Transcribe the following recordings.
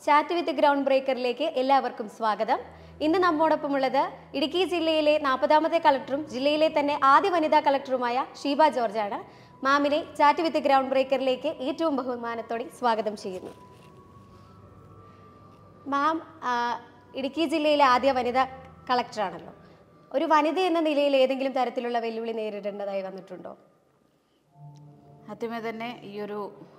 chat with ground ബ്രേക്കറിലേക്ക് എല്ലാവർക്കും സ്വാഗതം ഇന്ന് നമ്മോടൊപ്പമുള്ളത് ഇടുക്കി ജില്ലയിലെ നാൽപ്പതാമത്തെ കളക്ടറും ജില്ലയിലെ തന്നെ ആദ്യ വനിതാ കളക്ടറുമായ ഷീബ ജോർജാണ് മാമിനെ ചാറ്റ് വിത്ത് ഗ്രൗണ്ട് ബ്രേക്കറിലേക്ക് ഏറ്റവും ബഹുമാനത്തോടെ സ്വാഗതം ചെയ്യുന്നു മാം ആ, ഇടുക്കി ജില്ലയിലെ ആദ്യ വനിതാ കളക്ടറാണല്ലോ ഒരു വനിത എന്ന നിലയിൽ ഏതെങ്കിലും തരത്തിലുള്ള വെല്ലുവിളി നേരിടേണ്ടതായി വന്നിട്ടുണ്ടോ ആദ്യമേ തന്നെ ഈ ഒരു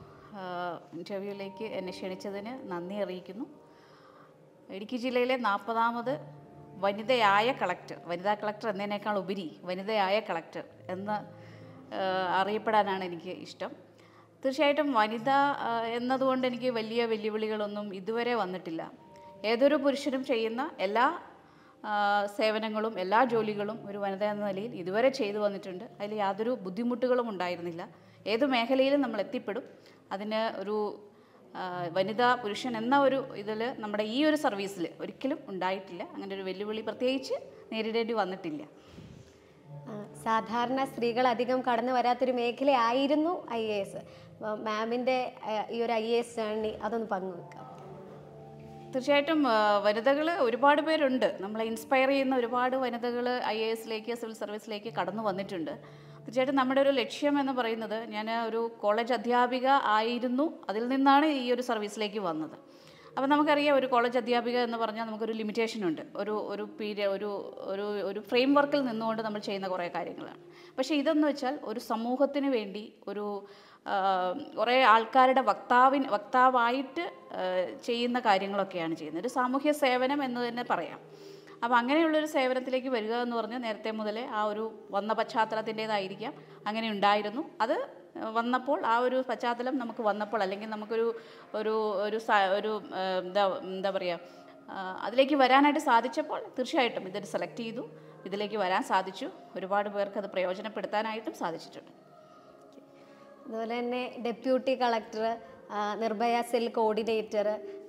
ഇൻ്റർവ്യൂവിലേക്ക് എന്നെ ക്ഷണിച്ചതിന് നന്ദി അറിയിക്കുന്നു ഇടുക്കി ജില്ലയിലെ നാൽപ്പതാമത് വനിതയായ കളക്ടർ വനിതാ കളക്ടർ എന്നതിനേക്കാൾ ഉപരി വനിതയായ കളക്ടർ എന്ന് ആ, അറിയപ്പെടാനാണ് എനിക്ക് ഇഷ്ടം തീർച്ചയായിട്ടും വനിത ആ, എന്നതുകൊണ്ട് എനിക്ക് വലിയ വെല്ലുവിളികളൊന്നും ഇതുവരെ വന്നിട്ടില്ല ഏതൊരു പുരുഷനും ചെയ്യുന്ന എല്ലാ ആ, സേവനങ്ങളും എല്ലാ ജോലികളും ഒരു വനിത എന്ന നിലയിൽ ഇതുവരെ ചെയ്തു വന്നിട്ടുണ്ട് അതിൽ യാതൊരു ബുദ്ധിമുട്ടുകളും ഉണ്ടായിരുന്നില്ല ഏത് മേഖലയിലും നമ്മൾ എത്തിപ്പെടും അതിന് ഒരു ആ, വനിതാ പുരുഷൻ എന്ന ഒരു ഇതിൽ നമ്മുടെ ഈ ഒരു സർവീസിൽ ഒരിക്കലും ഉണ്ടായിട്ടില്ല അങ്ങനെ ഒരു വെല്ലുവിളി പ്രത്യേകിച്ച് നേരിടേണ്ടി വന്നിട്ടില്ല ആ, സാധാരണ സ്ത്രീകൾ അധികം കടന്നു വരാത്തൊരു മേഖലയായിരുന്നു ഐ എ എസ് മാമിൻ്റെ ഈ ഒരു ഐ എ എസ് ജേർണി അതൊന്ന് പങ്കുവെക്കാം തീർച്ചയായിട്ടും വനിതകൾ ഒരുപാട് പേരുണ്ട് നമ്മളെ ഇൻസ്പയർ ചെയ്യുന്ന ഒരുപാട് വനിതകൾ ഐ എ എസിലേക്ക് സിവിൽ സർവീസിലേക്ക് കടന്നു വന്നിട്ടുണ്ട് തീർച്ചയായിട്ടും നമ്മുടെ ഒരു ലക്ഷ്യം എന്ന് പറയുന്നത് ഞാൻ ഒരു കോളേജ് അധ്യാപിക ആയിരുന്നു അതിൽ നിന്നാണ് ഈ ഒരു സർവീസിലേക്ക് വന്നത് അപ്പോൾ നമുക്കറിയാം ഒരു കോളേജ് അധ്യാപിക എന്ന് പറഞ്ഞാൽ നമുക്കൊരു ലിമിറ്റേഷൻ ഉണ്ട് ഒരു ഒരു പീരിയഡ് ഒരു ഒരു ഒരു ഫ്രെയിം വർക്കിൽ നിന്നുകൊണ്ട് നമ്മൾ ചെയ്യുന്ന കുറേ കാര്യങ്ങളാണ് പക്ഷേ ഇതെന്ന് വെച്ചാൽ ഒരു സമൂഹത്തിന് വേണ്ടി ഒരു ആ, കുറേ ആൾക്കാരുടെ വക്താവിൻ വക്താവായിട്ട് ആ, ചെയ്യുന്ന കാര്യങ്ങളൊക്കെയാണ് ചെയ്യുന്നത് ഒരു സാമൂഹ്യ സേവനം എന്ന് തന്നെ പറയാം അപ്പോൾ അങ്ങനെയുള്ളൊരു സേവനത്തിലേക്ക് വരിക എന്ന് പറഞ്ഞാൽ നേരത്തെ മുതലേ ആ ഒരു വന്ന പശ്ചാത്തലത്തിൻ്റേതായിരിക്കാം അങ്ങനെ ഉണ്ടായിരുന്നു അത് വന്നപ്പോൾ ആ ഒരു പശ്ചാത്തലം നമുക്ക് വന്നപ്പോൾ അല്ലെങ്കിൽ നമുക്കൊരു ഒരു ഒരു സ- ഒരു ആ, എന്താ എന്താ പറയുക ആ, അതിലേക്ക് വരാനായിട്ട് സാധിച്ചപ്പോൾ തീർച്ചയായിട്ടും ഇതൊരു സെലക്ട് ചെയ്തു ഇതിലേക്ക് വരാൻ സാധിച്ചു ഒരുപാട് പേർക്ക് അത് പ്രയോജനപ്പെടുത്താനായിട്ടും സാധിച്ചിട്ടുണ്ട് അതുപോലെ തന്നെ deputy collector Nirbhaya cell coordinator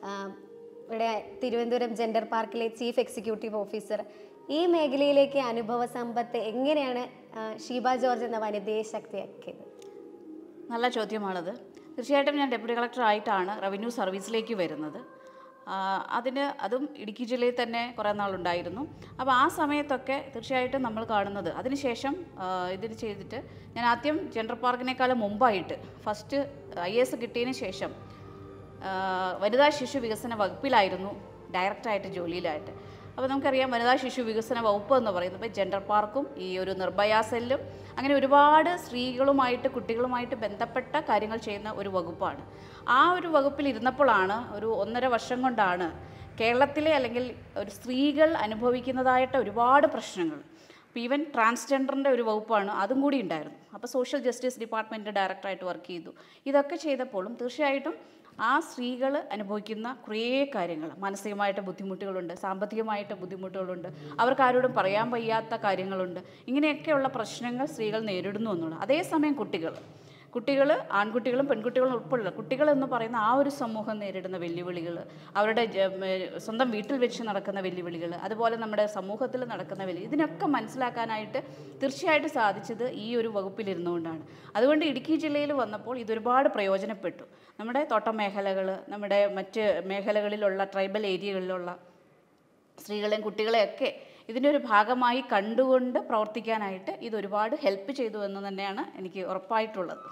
ഇവിടെ തിരുവനന്തപുരം ജെൻഡർ പാർക്കിലെ ചീഫ് എക്സിക്യൂട്ടീവ് ഓഫീസർ ഈ മേഖലയിലേക്ക് അനുഭവ സമ്പത്ത് എങ്ങനെയാണ് ആ, ഷീബ ജോർജ് എന്ന വനിതയെ ശക്തിയാക്കിയത് നല്ല ചോദ്യമാണത് തീർച്ചയായിട്ടും ഞാൻ ഡെപ്യൂട്ടി കളക്ടർ ആയിട്ടാണ് റവന്യൂ സർവീസിലേക്ക് വരുന്നത് ആ, അതിന് അതും ഇടുക്കി ജില്ലയിൽ തന്നെ കുറേ നാളുണ്ടായിരുന്നു അപ്പോൾ ആ സമയത്തൊക്കെ തീർച്ചയായിട്ടും നമ്മൾ കാണുന്നത് അതിനുശേഷം ആ, ഇതിന് ചെയ്തിട്ട് ഞാൻ ആദ്യം ജെൻഡർ പാർക്കിനേക്കാളും മുമ്പായിട്ട് ഫസ്റ്റ് ഐ എസ് കിട്ടിയതിന് ശേഷം ആ, വനിതാ ശിശു വികസന വകുപ്പിലായിരുന്നു ഡയറക്റ്റായിട്ട് ജോലിയിലായിട്ട് അപ്പോൾ നമുക്കറിയാം വനിതാ ശിശു വികസന വകുപ്പ് എന്ന് പറയുന്നത് ജെൻഡർ പാർക്കും ഈ ഒരു നിർഭയ സെല്ലും അങ്ങനെ ഒരുപാട് സ്ത്രീകളുമായിട്ട് കുട്ടികളുമായിട്ട് ബന്ധപ്പെട്ട കാര്യങ്ങൾ ചെയ്യുന്ന ഒരു വകുപ്പാണ് ആ ഒരു വകുപ്പിൽ ഇരുന്നപ്പോഴാണ് ഒരു ഒന്നര വർഷം കൊണ്ടാണ് കേരളത്തിലെ അല്ലെങ്കിൽ ഒരു സ്ത്രീകൾ അനുഭവിക്കുന്നതായിട്ട് ഒരുപാട് പ്രശ്നങ്ങൾ അപ്പോൾ ഈവൻ ട്രാൻസ്ജെൻഡറിൻ്റെ ഒരു വകുപ്പാണ് അതും കൂടി ഉണ്ടായിരുന്നു അപ്പോൾ സോഷ്യൽ ജസ്റ്റിസ് ഡിപ്പാർട്ട്മെൻറ്റ് ഡയറക്ടറായിട്ട് വർക്ക് ചെയ്തു ഇതൊക്കെ ചെയ്തപ്പോഴും തീർച്ചയായിട്ടും ആ സ്ത്രീകൾ അനുഭവിക്കുന്ന കുറേ കാര്യങ്ങൾ മാനസികമായിട്ട് ബുദ്ധിമുട്ടുകളുണ്ട് സാമ്പത്തികമായിട്ട് ബുദ്ധിമുട്ടുകളുണ്ട് അവർക്ക് ആരോടും പറയാൻ വയ്യാത്ത കാര്യങ്ങളുണ്ട് ഇങ്ങനെയൊക്കെയുള്ള പ്രശ്നങ്ങൾ സ്ത്രീകൾ നേരിടുന്നു എന്നുള്ളത് അതേസമയം കുട്ടികൾ കുട്ടികൾ ആൺകുട്ടികളും പെൺകുട്ടികളും ഉൾപ്പെടെയുള്ള കുട്ടികൾ എന്ന് പറയുന്ന ആ ഒരു സമൂഹം നേരിടുന്ന വെല്ലുവിളികൾ അവരുടെ ജ- ഏർ സ്വന്തം വീട്ടിൽ വെച്ച് നടക്കുന്ന വെല്ലുവിളികൾ അതുപോലെ നമ്മുടെ സമൂഹത്തിൽ നടക്കുന്ന വെല്ലു ഇതിനൊക്കെ മനസ്സിലാക്കാനായിട്ട് തീർച്ചയായിട്ടും സാധിച്ചത് ഈ ഒരു വകുപ്പിലിരുന്നുകൊണ്ടാണ് അതുകൊണ്ട് ഇടുക്കി ജില്ലയിൽ വന്നപ്പോൾ ഇതൊരുപാട് പ്രയോജനപ്പെട്ടു നമ്മുടെ തോട്ടം മേഖലകൾ നമ്മുടെ മറ്റ് മേഖലകളിലുള്ള ട്രൈബൽ ഏരിയകളിലുള്ള സ്ത്രീകളെയും കുട്ടികളെയൊക്കെ ഇതിൻ്റെ ഒരു ഭാഗമായി കണ്ടുകൊണ്ട് പ്രവർത്തിക്കാനായിട്ട് ഇത് ഒരുപാട് ഹെൽപ്പ് ചെയ്തു എന്ന് തന്നെയാണ് എനിക്ക് ഉറപ്പായിട്ടുള്ളത്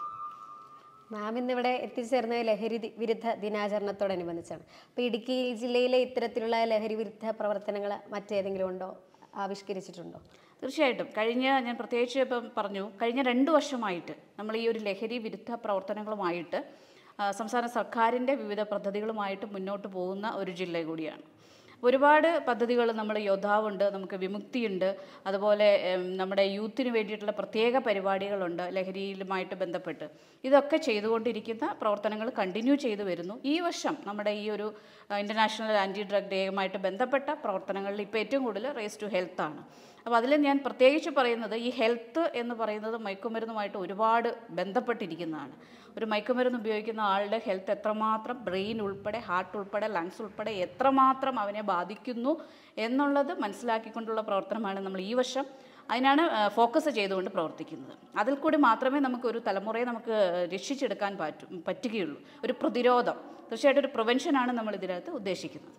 മാം ഇന്നിവിടെ എത്തിച്ചേർന്നത് ലഹരി ദി- വിരുദ്ധ ദിനാചരണത്തോടനുബന്ധിച്ചാണ് അപ്പോൾ ഇടുക്കി ജില്ലയിലെ ഇത്തരത്തിലുള്ള ലഹരി വിരുദ്ധ പ്രവർത്തനങ്ങൾ മറ്റേതെങ്കിലും ഉണ്ടോ ആവിഷ്കരിച്ചിട്ടുണ്ടോ തീർച്ചയായിട്ടും കഴിഞ്ഞ ഞാൻ പ്രത്യേകിച്ച് ഇപ്പം പറഞ്ഞു കഴിഞ്ഞ രണ്ട് വർഷമായിട്ട് നമ്മൾ ഈ ഒരു ലഹരി വിരുദ്ധ പ്രവർത്തനങ്ങളുമായിട്ട് ആ, സംസ്ഥാന സർക്കാരിൻ്റെ വിവിധ പദ്ധതികളുമായിട്ട് മുന്നോട്ട് പോകുന്ന ഒരു ജില്ല കൂടിയാണ് ഒരുപാട് പദ്ധതികൾ നമ്മൾ യോദ്ധാവുണ്ട് നമുക്ക് വിമുക്തിയുണ്ട് അതുപോലെ ഉം, നമ്മുടെ യൂത്തിന് വേണ്ടിയിട്ടുള്ള പ്രത്യേക പരിപാടികളുണ്ട് ലഹരിയിലുമായിട്ട് ബന്ധപ്പെട്ട് ഇതൊക്കെ ചെയ്തുകൊണ്ടിരിക്കുന്ന പ്രവർത്തനങ്ങൾ കണ്ടിന്യൂ ചെയ്തു വരുന്നു ഈ വർഷം നമ്മുടെ ഈ ഒരു ഇൻ്റർനാഷണൽ ആൻറ്റി ഡ്രഗ് ഡേയുമായിട്ട് ബന്ധപ്പെട്ട പ്രവർത്തനങ്ങളിൽ ഇപ്പോൾ ഏറ്റവും കൂടുതൽ റേസ് ടു ഹെൽത്ത് ആണ് അപ്പോൾ അതിൽ ഞാൻ പ്രത്യേകിച്ച് പറയുന്നത് ഈ ഹെൽത്ത് എന്ന് പറയുന്നത് മയക്കുമരുന്നുമായിട്ട് ഒരുപാട് ബന്ധപ്പെട്ടിരിക്കുന്നതാണ് ഒരു മയക്കുമരുന്ന് ഉപയോഗിക്കുന്ന ആളുടെ ഹെൽത്ത് എത്രമാത്രം ബ്രെയിൻ ഉൾപ്പെടെ ഹാർട്ട് ഉൾപ്പെടെ ലങ്സ് ഉൾപ്പെടെ എത്രമാത്രം അവനെ ബാധിക്കുന്നു എന്നുള്ളത് മനസ്സിലാക്കിക്കൊണ്ടുള്ള പ്രവർത്തനമാണ് നമ്മൾ ഈ വർഷം അതിനാണ് ഫോക്കസ് ചെയ്തുകൊണ്ട് പ്രവർത്തിക്കുന്നത് അതിൽ കൂടി മാത്രമേ നമുക്ക് ഒരു തലമുറയെ നമുക്ക് രക്ഷിച്ചെടുക്കാൻ പറ്റും പറ്റുകയുള്ളൂ ഒരു പ്രതിരോധം തീർച്ചയായിട്ടും ഒരു പ്രിവെൻഷനാണ് നമ്മൾ ഇതിനകത്ത് ഉദ്ദേശിക്കുന്നത്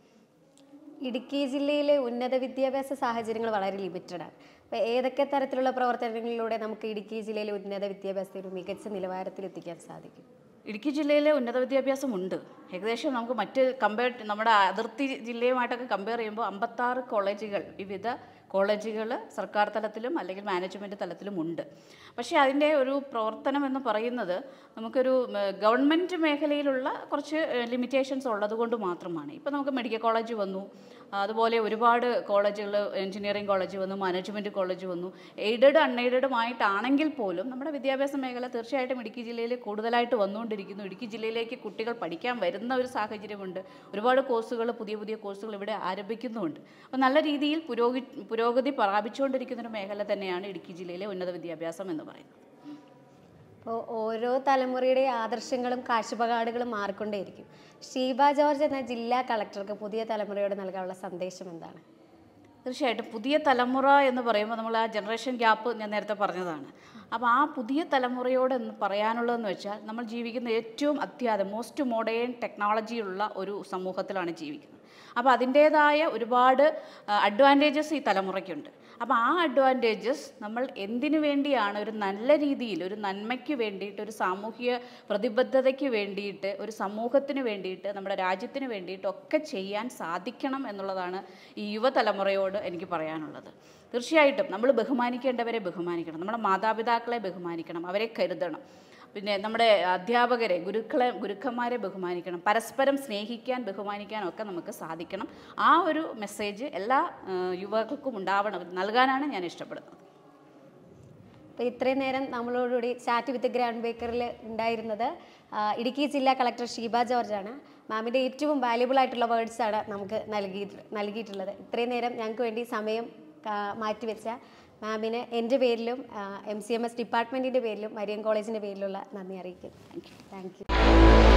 ഇടുക്കി ജില്ലയിലെ ഉന്നത വിദ്യാഭ്യാസ സാഹചര്യങ്ങൾ വളരെ ലിമിറ്റഡ് ആണ് അപ്പോൾ ഏതൊക്കെ തരത്തിലുള്ള പ്രവർത്തനങ്ങളിലൂടെ നമുക്ക് ഇടുക്കി ജില്ലയിലെ ഉന്നത വിദ്യാഭ്യാസത്തെ ഒരു മികച്ച നിലവാരത്തിൽ എത്തിക്കാൻ സാധിക്കും ഇടുക്കി ജില്ലയിലെ ഉന്നത വിദ്യാഭ്യാസം ഉണ്ട് ഏകദേശം നമുക്ക് മറ്റ് കമ്പയർ നമ്മുടെ അതിർത്തി ജില്ലയുമായിട്ടൊക്കെ കമ്പയർ ചെയ്യുമ്പോൾ അമ്പത്താറ് കോളേജുകൾ വിവിധ കോളേജുകൾ സർക്കാർ തലത്തിലും അല്ലെങ്കിൽ മാനേജ്മെൻറ്റ് തലത്തിലും ഉണ്ട് പക്ഷേ അതിൻ്റെ ഒരു പ്രവർത്തനം എന്ന് പറയുന്നത് നമുക്കൊരു ഗവൺമെൻറ് മേഖലയിലുള്ള കുറച്ച് ലിമിറ്റേഷൻസ് ഉള്ളത് കൊണ്ട് മാത്രമാണ് ഇപ്പോൾ നമുക്ക് മെഡിക്കൽ കോളേജ് വന്നു അതുപോലെ ഒരുപാട് കോളേജുകൾ എഞ്ചിനീയറിംഗ് കോളേജ് വന്നു മാനേജ്മെൻറ്റ് കോളേജ് വന്നു എയ്ഡഡ് അൺഎയ്ഡഡുമായിട്ടാണെങ്കിൽ പോലും നമ്മുടെ വിദ്യാഭ്യാസ മേഖല തീർച്ചയായിട്ടും ഇടുക്കി ജില്ലയിൽ കൂടുതലായിട്ട് വന്നുകൊണ്ടിരിക്കുന്നു ഇടുക്കി ജില്ലയിലേക്ക് കുട്ടികൾ പഠിക്കാൻ വരുന്ന ഒരു സാഹചര്യമുണ്ട് ഒരുപാട് കോഴ്സുകൾ പുതിയ പുതിയ കോഴ്സുകൾ ഇവിടെ ആരംഭിക്കുന്നുമുണ്ട് അപ്പോൾ നല്ല രീതിയിൽ പുരോഗി പുരോഗതി പ്രാപിച്ചുകൊണ്ടിരിക്കുന്ന ഒരു മേഖല തന്നെയാണ് ഇടുക്കി ജില്ലയിലെ ഉന്നത വിദ്യാഭ്യാസം എന്ന് പറയുന്നത് അപ്പോൾ ഓരോ തലമുറയുടെ ആദർശങ്ങളും കാഴ്ചപ്പാടുകളും മാറിക്കൊണ്ടേയിരിക്കും ഷീബ ജോർജ് എന്ന ജില്ലാ കളക്ടർക്ക് പുതിയ തലമുറയോട് നൽകാനുള്ള സന്ദേശം എന്താണ് തീർച്ചയായിട്ടും പുതിയ തലമുറ എന്ന് പറയുമ്പോൾ നമ്മൾ ആ ജനറേഷൻ ഗ്യാപ്പ് ഞാൻ നേരത്തെ പറഞ്ഞതാണ് അപ്പോൾ ആ പുതിയ തലമുറയോട് എന്ന് പറയാനുള്ളതെന്ന് വെച്ചാൽ നമ്മൾ ജീവിക്കുന്ന ഏറ്റവും അത്യാധം മോസ്റ്റ് മോഡേൺ ടെക്നോളജിയുള്ള ഒരു സമൂഹത്തിലാണ് ജീവിക്കുന്നത് അപ്പോൾ അതിൻ്റേതായ ഒരുപാട് അഡ്വാൻറ്റേജസ് ഈ തലമുറയ്ക്കുണ്ട് അപ്പോൾ ആ അഡ്വാൻറ്റേജസ് നമ്മൾ എന്തിനു വേണ്ടിയാണ് ഒരു നല്ല രീതിയിൽ ഒരു നന്മയ്ക്ക് വേണ്ടിയിട്ട് ഒരു സാമൂഹിക പ്രതിബദ്ധതയ്ക്ക് വേണ്ടിയിട്ട് ഒരു സമൂഹത്തിന് വേണ്ടിയിട്ട് നമ്മുടെ രാജ്യത്തിന് വേണ്ടിയിട്ട് ഒക്കെ ചെയ്യാൻ സാധിക്കണം എന്നുള്ളതാണ് ഈ യുവതലമുറയോട് എനിക്ക് പറയാനുള്ളത് തീർച്ചയായിട്ടും നമ്മൾ ബഹുമാനിക്കേണ്ടവരെ ബഹുമാനിക്കണം നമ്മുടെ മാതാപിതാക്കളെ ബഹുമാനിക്കണം അവരെ കരുതണം പിന്നെ നമ്മുടെ അധ്യാപകരെ ഗുരുക്കളെ ഗുരുക്കന്മാരെ ബഹുമാനിക്കണം പരസ്പരം സ്നേഹിക്കാൻ ബഹുമാനിക്കാൻ ഒക്കെ നമുക്ക് സാധിക്കണം ആ ഒരു മെസ്സേജ് എല്ലാ ആ, യുവാക്കൾക്കും ഉണ്ടാവണം നൽകാനാണ് ഞാൻ ഇഷ്ടപ്പെടുന്നത് അപ്പോൾ ഇത്രയും നേരം നമ്മളോടുകൂടി ചാറ്റ് വിത്ത് ഗ്രാൻഡ് ബേക്കറിൽ ഉണ്ടായിരുന്നത് ആ, ഇടുക്കി ജില്ലാ കളക്ടർ ഷീബ ജോർജാണ് മാമിൻ്റെ ഏറ്റവും വാല്യുബിൾ ആയിട്ടുള്ള വേർഡ്സ് ആണ് നമുക്ക് നൽകി നൽകിയിട്ടുള്ളത് ഇത്രയും നേരം ഞങ്ങൾക്ക് വേണ്ടി സമയം കാ- മാറ്റിവെച്ച മാമിന് എൻ്റെ പേരിലും എം സി എം എസ് ഡിപ്പാർട്ട്മെൻറ്റിൻ്റെ പേരിലും മരിയൻ കോളേജിൻ്റെ പേരിലുള്ള നന്ദി അറിയിക്കുന്നു താങ്ക് യു